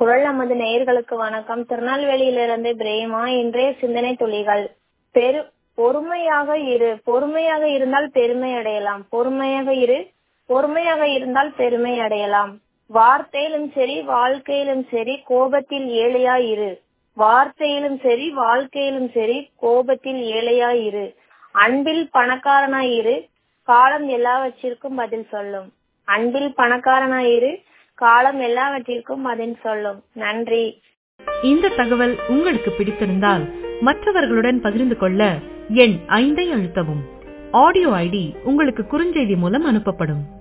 குரல் நமது நேயர்களுக்கு வணக்கம் திருநெல்வேலியிலிருந்து பிரேமா இன்றைய சிந்தனை துளிகள் பெரு பொறுமையாக இரு பொறுமையாக இருந்தால் பெருமை அடையலாம் பொறுமையாக இரு பொறுமையாக இருந்தால் பெருமை அடையலாம் வார்த்தையிலும் சரி வாழ்க்கையிலும் சரி கோபத்தில் ஏழையா இரு வார்த்தையிலும் சரி வாழ்க்கையிலும் சரி கோபத்தில் ஏழையா இரு அன்பில் பணக்காரனாய் இரு காலம் எல்லாவற்றிற்கும் பதில் சொல்லும் அன்பில் பணக்காரனாய் இரு காலம் எல்லாவற்றிற்கும் பதில் சொல்லும் நன்றி இந்த தகவல் உங்களுக்கு பிடித்திருந்தால் மற்றவர்களுடன் பகிர்ந்து கொள்ள எண் ஐந்தை அழுத்தவும் ஆடியோ ஐடி உங்களுக்கு குறுஞ்செய்தி மூலம் அனுப்பப்படும்